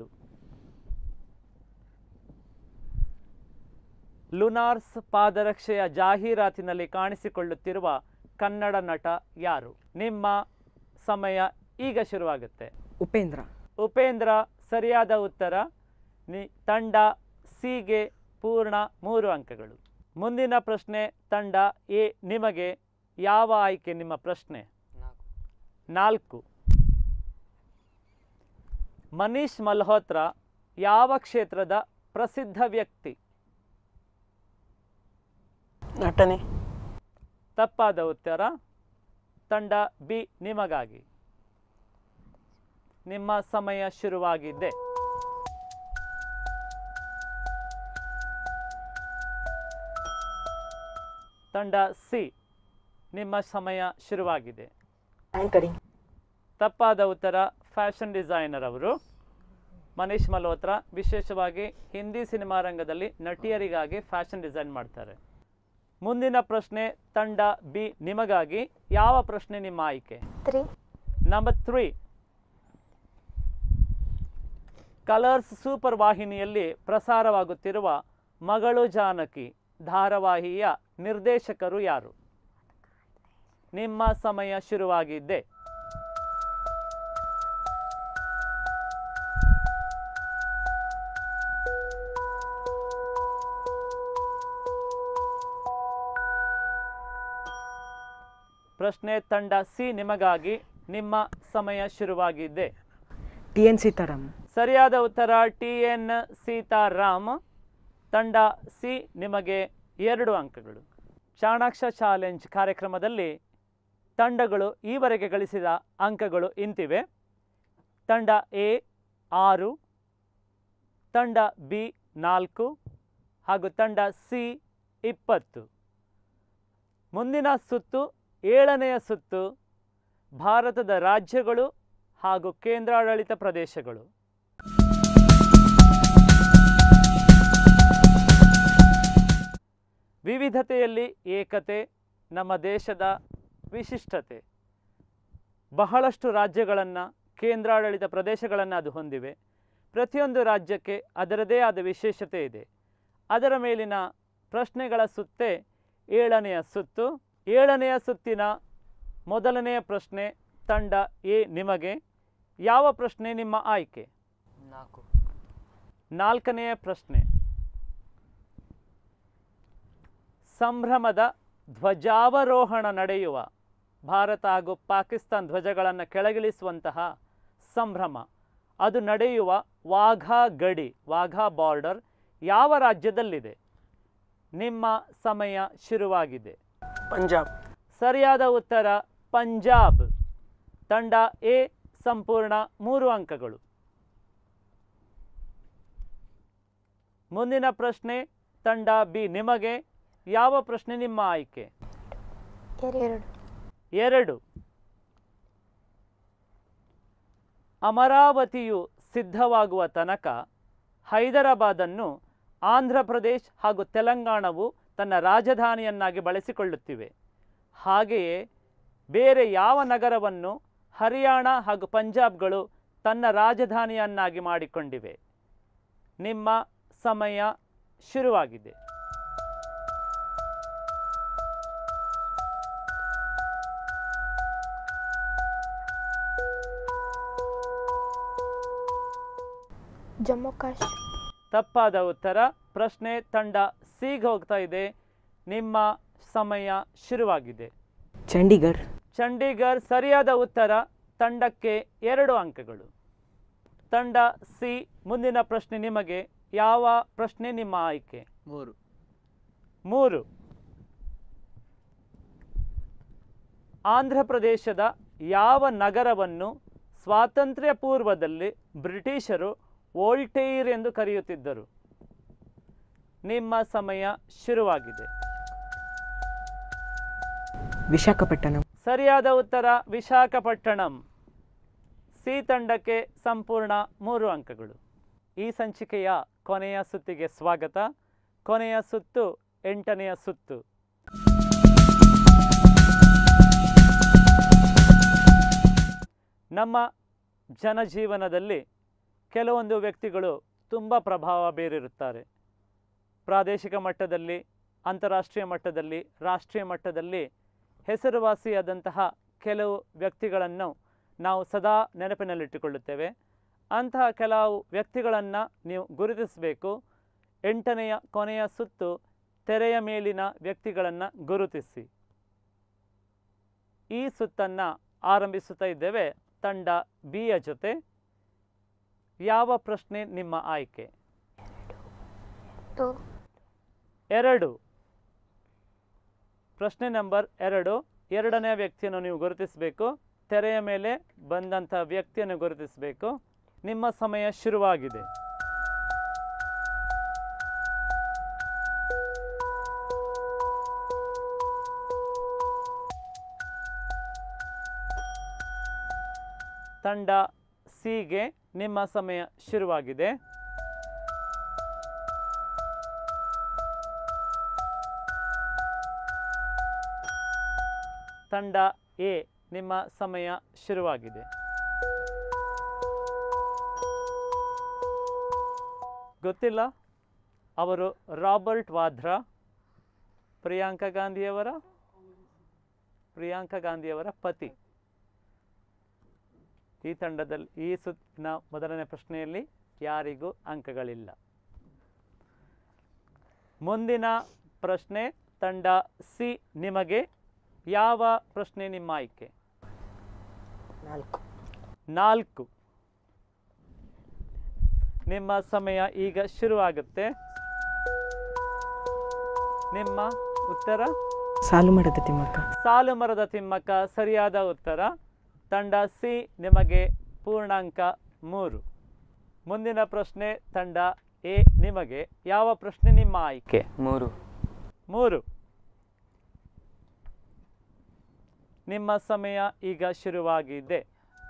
[SPEAKER 1] ಲುನಾರ್ಸ್ ಪಾದರಕ್ಷೆಯ ಜಾಹೀರಾತಿನಲ್ಲಿ ಕಾಣಿಸಿಕೊಳ್ಳುತ್ತಿರುವ ಕನ್ನಡ ನಟ ಯಾರು ನಿಮ್ಮ ಸಮಯ ಈಗ ಶುರುವಾಗುತ್ತೆ
[SPEAKER 2] ಉಪೇಂದ್ರ
[SPEAKER 1] ಉಪೇಂದ್ರ ಸರಿಯಾದ ಉತ್ತರ ನಿ ತಂಡ ಸಿಗೆ ಪೂರ್ಣ ಮೂರು ಅಂಕಗಳು ಮುಂದಿನ ಪ್ರಶ್ನೆ ತಂಡ ಎ ನಿಮಗೆ ಯಾವ ಆಯ್ಕೆ ನಿಮ್ಮ ಪ್ರಶ್ನೆ ನಾಲ್ಕು ಮನೀಶ್ ಮಲ್ಹೋತ್ರ ಯಾವ ಕ್ಷೇತ್ರದ ಪ್ರಸಿದ್ಧ ವ್ಯಕ್ತಿ
[SPEAKER 3] ನಟನೆ
[SPEAKER 1] ತಪ್ಪಾದ ಉತ್ತರ ತಂಡ ಬಿ ನಿಮಗಾಗಿ ನಿಮ್ಮ ಸಮಯ ಶುರುವಾಗಿದ್ದೆ ತಂಡ ಸಿ ನಿಮ್ಮ ಸಮಯ ಶುರುವಾಗಿದೆ
[SPEAKER 3] ಆಂಕರಿಂಗ್
[SPEAKER 1] ತಪ್ಪಾದ ಉತ್ತರ ಫ್ಯಾಷನ್ ಡಿಸೈನರ್ ಅವರು ಮನೀಶ್ ಮಲ್ಹೋತ್ರ ವಿಶೇಷವಾಗಿ ಹಿಂದಿ ಸಿನಿಮಾ ರಂಗದಲ್ಲಿ ನಟಿಯರಿಗಾಗಿ ಫ್ಯಾಷನ್ ಡಿಸೈನ್ ಮಾಡ್ತಾರೆ ಮುಂದಿನ ಪ್ರಶ್ನೆ ತಂಡ ಬಿ ನಿಮಗಾಗಿ ಯಾವ ಪ್ರಶ್ನೆ ನಿಮ್ಮ ಆಯ್ಕೆ
[SPEAKER 5] three
[SPEAKER 1] number three colours super ವಾಹಿನಿಯಲ್ಲಿ ಪ್ರಸಾರವಾಗುತ್ತಿರುವ ಮಗಳು ಜಾನಕಿ ಧಾರಾವಾಹಿಯ ನಿರ್ದೇಶಕರು ಯಾರು ನಿಮ್ಮ ಸಮಯ ಶುರುವಾಗಿದ್ದೆ ಪ್ರಶ್ನೆ ತಂಡ ಸಿ ನಿಮಗಾಗಿ ನಿಮ್ಮ ಸಮಯ ಶುರುವಾಗಿದ್ದೆ
[SPEAKER 2] ಟಿ ಎನ್ ಸೀತಾರಾಮ್
[SPEAKER 1] ಸರಿಯಾದ ಉತ್ತರ ಟಿ ಎನ್ ಸೀತಾರಾಮ್ ತಂಡ ಸಿ ನಿಮಗೆ ಎರಡು ಅಂಕಗಳು ಚಾಣಾಕ್ಷ ಚಾಲೆಂಜ್ ಕಾರ್ಯಕ್ರಮದಲ್ಲಿ ತಂಡಗಳು ಈವರೆಗೆ ಗಳಿಸಿದ ಅಂಕಗಳು ಇಂತಿವೆ ತಂಡ ಎ ಆರು ತಂಡ ಬಿ ನಾಲ್ಕು ಹಾಗೂ ತಂಡ ಸಿ ಇಪ್ಪತ್ತು ಮುಂದಿನ ಸುತ್ತು ಏಳನೆಯ ಸುತ್ತು ಭಾರತದ ರಾಜ್ಯಗಳು ಹಾಗೂ ಕೇಂದ್ರಾಡಳಿತ ಪ್ರದೇಶಗಳು ವಿವಿಧತೆಯಲ್ಲಿ ಏಕತೆ ನಮ್ಮ ದೇಶದ ವಿಶಿಷ್ಟತೆ ಬಹಳಷ್ಟು ರಾಜ್ಯಗಳನ್ನು ಕೇಂದ್ರಾಡಳಿತ ಪ್ರದೇಶಗಳನ್ನು ಅದು ಹೊಂದಿವೆ ಪ್ರತಿಯೊಂದು ರಾಜ್ಯಕ್ಕೆ ಅದರದೇ ಆದ ವಿಶೇಷತೆ ಇದೆ ಅದರ ಮೇಲಿನ ಪ್ರಶ್ನೆಗಳ ಸುತ್ತೇ ಏಳನೆಯ ಸುತ್ತು ಏಳನೆಯ ಸುತ್ತಿನ ಮೊದಲನೆಯ ಪ್ರಶ್ನೆ ತಂಡ ಎ ನಿಮಗೆ ಯಾವ ಪ್ರಶ್ನೆ ನಿಮ್ಮ ಆಯ್ಕೆ
[SPEAKER 3] ನಾಲ್ಕು
[SPEAKER 1] ನಾಲ್ಕನೆಯ ಪ್ರಶ್ನೆ ಸಂಭ್ರಮದ ಧ್ವಜಾವರೋಹಣ ನಡೆಯುವ ಭಾರತ ಹಾಗೂ ಪಾಕಿಸ್ತಾನ್ ಧ್ವಜಗಳನ್ನು ಕೆಳಗಿಳಿಸುವಂತಹ ಸಂಭ್ರಮ ಅದು ನಡೆಯುವ ವಾಘಾ ಗಡಿ ವಾಘಾ ಬಾರ್ಡರ್ ಯಾವ ರಾಜ್ಯದಲ್ಲಿದೆ ನಿಮ್ಮ ಸಮಯ ಶುರುವಾಗಿದೆ
[SPEAKER 3] ಪಂಜಾಬ್
[SPEAKER 1] ಸರಿಯಾದ ಉತ್ತರ ಪಂಜಾಬ್ ತಂಡ ಎ ಸಂಪೂರ್ಣ ಮೂರು ಅಂಕಗಳು ಮುಂದಿನ ಪ್ರಶ್ನೆ ತಂಡ ಬಿ ನಿಮಗೆ ಯಾವ ಪ್ರಶ್ನೆ ನಿಮ್ಮ ಆಯ್ಕೆ
[SPEAKER 5] ಎರಡು
[SPEAKER 1] ಎರಡು ಅಮರಾವತಿಯು ಸಿದ್ಧವಾಗುವ ತನಕ ಹೈದರಾಬಾದನ್ನು ಆಂಧ್ರ ಪ್ರದೇಶ್ ಹಾಗೂ ತೆಲಂಗಾಣವು ತನ್ನ ರಾಜಧಾನಿಯನ್ನಾಗಿ ಬಳಸಿಕೊಳ್ಳುತ್ತಿವೆ ಹಾಗೆಯೇ ಬೇರೆ ಯಾವ ನಗರವನ್ನು ಹರಿಯಾಣ ಹಾಗೂ ಪಂಜಾಬ್ಗಳು ತನ್ನ ರಾಜಧಾನಿಯನ್ನಾಗಿ ಮಾಡಿಕೊಂಡಿವೆ ನಿಮ್ಮ ಸಮಯ ಶುರುವಾಗಿದೆ
[SPEAKER 5] ಜಮ್ಮು ಕಾಶ್ಮೀರ
[SPEAKER 1] ತಪ್ಪಾದ ಉತ್ತರ ಪ್ರಶ್ನೆ ತಂಡ ಸಿಗೆ ಹೋಗ್ತಾ ಇದೆ ನಿಮ್ಮ ಸಮಯ ಶುರುವಾಗಿದೆ
[SPEAKER 2] ಚಂಡೀಗಢ್
[SPEAKER 1] ಚಂಡೀಗಢ್ ಸರಿಯಾದ ಉತ್ತರ ತಂಡಕ್ಕೆ ಎರಡು ಅಂಕಗಳು ತಂಡ ಸಿ ಮುಂದಿನ ಪ್ರಶ್ನೆ ನಿಮಗೆ ಯಾವ ಪ್ರಶ್ನೆ ನಿಮ್ಮ ಆಯ್ಕೆ
[SPEAKER 4] ಮೂರು
[SPEAKER 1] ಮೂರು ಆಂಧ್ರ ಪ್ರದೇಶದ ಯಾವ ನಗರವನ್ನು ಸ್ವಾತಂತ್ರ್ಯ ಪೂರ್ವದಲ್ಲಿ ಬ್ರಿಟಿಷರು ವೋಲ್ಟೇರ್ ಎಂದು ಕರೆಯುತ್ತಿದ್ದರು ನಿಮ್ಮ ಸಮಯ ಶುರುವಾಗಿದೆ
[SPEAKER 2] ವಿಶಾಖಪಟ್ಟಣಂ
[SPEAKER 1] ಸರಿಯಾದ ಉತ್ತರ ವಿಶಾಖಪಟ್ಟಣಂ ಸಿ ತಂಡಕ್ಕೆ ಸಂಪೂರ್ಣ ಮೂರು ಅಂಕಗಳು ಈ ಸಂಚಿಕೆಯ ಕೊನೆಯ ಸುತ್ತಿಗೆ ಸ್ವಾಗತ ಕೊನೆಯ ಸುತ್ತು ಎಂಟನೆಯ ಸುತ್ತು ನಮ್ಮ ಜನಜೀವನದಲ್ಲಿ ಕೆಲವೊಂದು ವ್ಯಕ್ತಿಗಳು ತುಂಬ ಪ್ರಭಾವ ಬೀರಿರುತ್ತಾರೆ ಪ್ರಾದೇಶಿಕ ಮಟ್ಟದಲ್ಲಿ ಅಂತಾರಾಷ್ಟ್ರೀಯ ಮಟ್ಟದಲ್ಲಿ ರಾಷ್ಟ್ರೀಯ ಮಟ್ಟದಲ್ಲಿ ಹೆಸರುವಾಸಿಯಾದಂತಹ ಕೆಲವು ವ್ಯಕ್ತಿಗಳನ್ನು ನಾವು ಸದಾ ನೆನಪಿನಲ್ಲಿಟ್ಟುಕೊಳ್ಳುತ್ತೇವೆ ಅಂತಹ ಕೆಲವು ವ್ಯಕ್ತಿಗಳನ್ನು ನೀವು ಗುರುತಿಸಬೇಕು ಎಂಟನೆಯ ಕೊನೆಯ ಸುತ್ತು ತೆರೆಯ ಮೇಲಿನ ವ್ಯಕ್ತಿಗಳನ್ನು ಗುರುತಿಸಿ ಈ ಸುತ್ತನ್ನು ಆರಂಭಿಸುತ್ತಾ ಇದ್ದೇವೆ ತಂಡ ಬಿಯ ಜೊತೆ ಯಾವ ಪ್ರಶ್ನೆ ನಿಮ್ಮ ಆಯ್ಕೆ
[SPEAKER 5] ಟು
[SPEAKER 1] ಎರಡು ಪ್ರಶ್ನೆ ನಂಬರ್ ಎರಡು ಎರಡನೇ ವ್ಯಕ್ತಿಯನ್ನು ನೀವು ಗುರುತಿಸಬೇಕು ತೆರೆಯ ಮೇಲೆ ಬಂದಂಥ ವ್ಯಕ್ತಿಯನ್ನು ಗುರುತಿಸಬೇಕು ನಿಮ್ಮ ಸಮಯ ಶುರುವಾಗಿದೆ ತಂಡ ಸಿಗೆ ನಿಮ್ಮ ಸಮಯ ಶುರುವಾಗಿದೆ ತಂಡ ಎ ನಿಮ್ಮ ಸಮಯ ಶುರುವಾಗಿದೆ ಗೊತ್ತಿಲ್ಲ ಅವರು ರಾಬರ್ಟ್ ವಾದ್ರಾ ಪ್ರಿಯಾಂಕಾ ಗಾಂಧಿಯವರ ಪ್ರಿಯಾಂಕಾ ಗಾಂಧಿಯವರ ಪತಿ ಈ ತಂಡದಲ್ಲಿ ಈ ಸುತ್ತಿನ ಮೊದಲನೇ ಪ್ರಶ್ನೆಯಲ್ಲಿ ಯಾರಿಗೂ ಅಂಕಗಳಿಲ್ಲ ಮುಂದಿನ ಪ್ರಶ್ನೆ ತಂಡ ಸಿ ನಿಮಗೆ ಯಾವ ಪ್ರಶ್ನೆ ನಿಮ್ಮ ಆಯ್ಕೆ
[SPEAKER 3] ನಾಲ್ಕು
[SPEAKER 1] ನಾಲ್ಕು ನಿಮ್ಮ ಸಮಯ ಈಗ ಶುರುವಾಗುತ್ತೆ ನಿಮ್ಮ ಉತ್ತರ
[SPEAKER 2] ಸಾಲು ಮರದ ತಿಮ್ಮಕ್ಕ
[SPEAKER 1] ಸಾಲು ಮರದ ತಿಮ್ಮಕ್ಕ ಸರಿಯಾದ ಉತ್ತರ ತಂಡ ಸಿ ನಿಮಗೆ ಪೂರ್ಣಾಂಕ ಮೂರು ಮುಂದಿನ ಪ್ರಶ್ನೆ ತಂಡ ಎ ನಿಮಗೆ ಯಾವ ಪ್ರಶ್ನೆ ನಿಮ್ಮ ಆಯ್ಕೆ
[SPEAKER 3] ಮೂರು
[SPEAKER 1] ಮೂರು ನಿಮ್ಮ ಸಮಯ ಈಗ ಶುರುವಾಗಿದೆ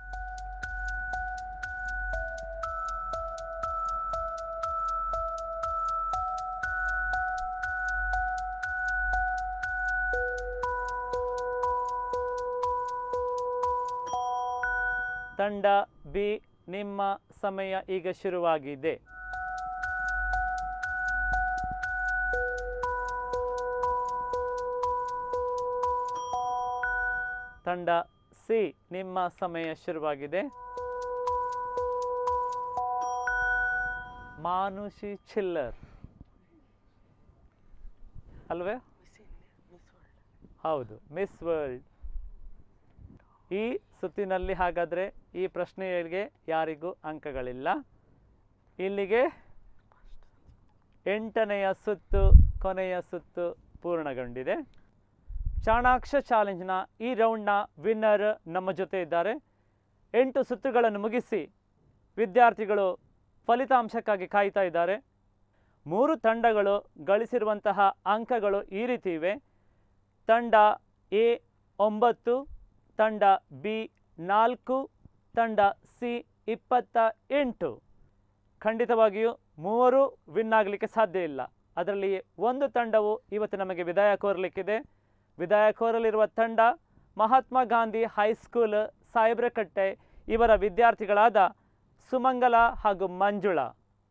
[SPEAKER 1] ತಂಡ ಬಿ ನಿಮ್ಮ ಸಮಯ ಈಗ ಶುರುವಾಗಿದೆ ತಂಡ ಸಿ ನಿಮ್ಮ ಸಮಯ ಶುರುವಾಗಿದೆ ಮಾನುಷಿ ಚಿಲ್ಲರ್ ಅಲ್ವೇ ಹೌದು ಮಿಸ್ ವರ್ಲ್ಡ್ ಈ ಸುತ್ತಿನಲ್ಲಿ ಹಾಗಾದರೆ ಈ ಪ್ರಶ್ನೆಗಳಿಗೆ ಯಾರಿಗೂ ಅಂಕಗಳಿಲ್ಲ ಇಲ್ಲಿಗೆ ಎಂಟನೆಯ ಸುತ್ತು ಕೊನೆಯ ಸುತ್ತು ಪೂರ್ಣಗೊಂಡಿದೆ ಚಾಣಾಕ್ಷ ಚಾಲೆಂಜ್ನ ಈ ರೌಂಡ್ನ ವಿನ್ನರ್ ನಮ್ಮ ಜೊತೆ ಇದ್ದಾರೆ ಎಂಟು ಸುತ್ತುಗಳನ್ನು ಮುಗಿಸಿ ವಿದ್ಯಾರ್ಥಿಗಳು ಫಲಿತಾಂಶಕ್ಕಾಗಿ ಕಾಯ್ತಾ ಇದ್ದಾರೆ ಮೂರು ತಂಡಗಳು ಗಳಿಸಿರುವಂತಹ ಅಂಕಗಳು ಈ ರೀತಿ ಇವೆ ತಂಡ ಎ ಒಂಬತ್ತು ತಂಡ ಬಿ ನಾಲ್ಕು ತಂಡ ಸಿ ಇಪ್ಪತ್ತ ಎಂಟು ಖಂಡಿತವಾಗಿಯೂ ಮೂವರು ವಿನ್ ಆಗಲಿಕ್ಕೆ ಸಾಧ್ಯ ಇಲ್ಲ ಅದರಲ್ಲಿ ಒಂದು ತಂಡವು ಇವತ್ತು ನಮಗೆ ವಿದಾಯ ಕೋರಲಿಕ್ಕಿದೆ ವಿದಾಯ ಕೋರಲಿರುವ ತಂಡ ಮಹಾತ್ಮ ಗಾಂಧಿ ಹೈಸ್ಕೂಲ್ ಸಾಹೇಬ್ರಕಟ್ಟೆ ಇವರ ವಿದ್ಯಾರ್ಥಿಗಳಾದ ಸುಮಂಗಲ ಹಾಗೂ ಮಂಜುಳಾ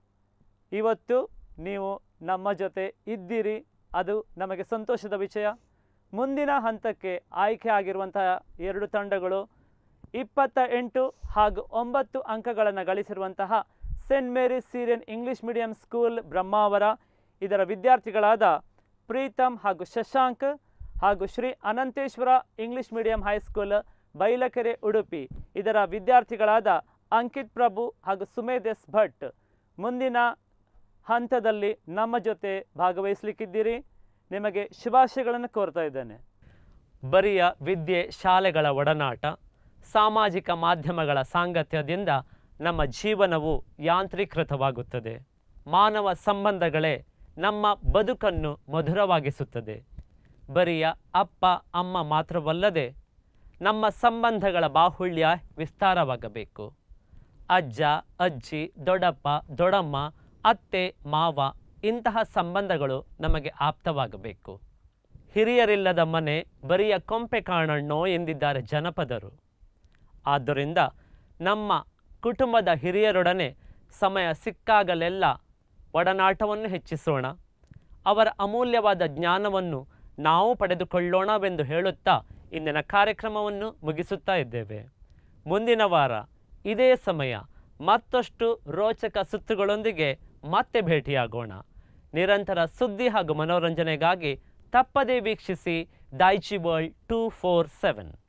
[SPEAKER 1] ಇವತ್ತು ನೀವು ನಮ್ಮ ಜೊತೆ ಇದ್ದೀರಿ ಅದು ನಮಗೆ ಸಂತೋಷದ ವಿಷಯ ಮುಂದಿನ ಹಂತಕ್ಕೆ ಆಯ್ಕೆ ಆಗಿರುವಂತಹ ಎರಡು ತಂಡಗಳು ಇಪ್ಪತ್ತ ಎಂಟು ಹಾಗೂ ಒಂಬತ್ತು ಅಂಕಗಳನ್ನು ಗಳಿಸಿರುವಂತಹ saint Mary Syrian English medium school Brahmavar ಇದರ ವಿದ್ಯಾರ್ಥಿಗಳಾದ ಪ್ರೀತಮ್ ಹಾಗೂ ಶಶಾಂಕ್ ಹಾಗೂ Shri Ananteshwara English medium high school Bailakere Udupi ಇದರ ವಿದ್ಯಾರ್ಥಿಗಳಾದ ಅಂಕಿತ್ ಪ್ರಭು ಹಾಗೂ ಸುಮೇಧ್ ಎಸ್ ಭಟ್ ಮುಂದಿನ ಹಂತದಲ್ಲಿ ನಮ್ಮ ಜೊತೆ ಭಾಗವಹಿಸಲಿಕ್ಕಿದ್ದೀರಿ ನಿಮಗೆ ಶುಭಾಶಯಗಳನ್ನು ಕೋರ್ತಾ ಇದ್ದೇನೆ ಬರಿಯ ವಿದ್ಯೆ ಶಾಲೆಗಳ ಒಡನಾಟ ಸಾಮಾಜಿಕ ಮಾಧ್ಯಮಗಳ ಸಾಂಗತ್ಯದಿಂದ ನಮ್ಮ ಜೀವನವು ಯಾಂತ್ರೀಕೃತವಾಗುತ್ತದೆ ಮಾನವ ಸಂಬಂಧಗಳೇ ನಮ್ಮ ಬದುಕನ್ನು ಮಧುರವಾಗಿಸುತ್ತದೆ ಬರಿಯ ಅಪ್ಪ ಅಮ್ಮ ಮಾತ್ರವಲ್ಲದೆ ನಮ್ಮ ಸಂಬಂಧಗಳ ಬಾಹುಳ್ಯ ವಿಸ್ತಾರವಾಗಬೇಕು ಅಜ್ಜ ಅಜ್ಜಿ ದೊಡ್ಡಪ್ಪ ದೊಡ್ಡಮ್ಮ ಅತ್ತೆ ಮಾವ ಇಂತಹ ಸಂಬಂಧಗಳು ನಮಗೆ ಆಪ್ತವಾಗಬೇಕು ಹಿರಿಯರಿಲ್ಲದ ಮನೆ ಬರಿಯ ಕೊಂಪೆ ಕಾಣಣ್ಣೋ ಎಂದಿದ್ದಾರೆ ಜನಪದರು ಆದ್ದರಿಂದ ನಮ್ಮ ಕುಟುಂಬದ ಹಿರಿಯರೊಡನೆ ಸಮಯ ಸಿಕ್ಕಾಗಲೆಲ್ಲ ಒಡನಾಟವನ್ನು ಹೆಚ್ಚಿಸೋಣ ಅವರ ಅಮೂಲ್ಯವಾದ ಜ್ಞಾನವನ್ನು ನಾವು ಪಡೆದುಕೊಳ್ಳೋಣವೆಂದು ಹೇಳುತ್ತಾ ಇಂದಿನ ಕಾರ್ಯಕ್ರಮವನ್ನು ಮುಗಿಸುತ್ತಾ ಇದ್ದೇವೆ ಮುಂದಿನ ವಾರ ಇದೇ ಸಮಯ ಮತ್ತಷ್ಟು ರೋಚಕ ಸುತ್ತುಗಳೊಂದಿಗೆ ಮತ್ತೆ ಭೇಟಿಯಾಗೋಣ ನಿರಂತರ ಸುದ್ದಿ ಹಾಗೂ ಮನೋರಂಜನೆಗಾಗಿ ತಪ್ಪದೇ ವೀಕ್ಷಿಸಿ Daiji world two four seven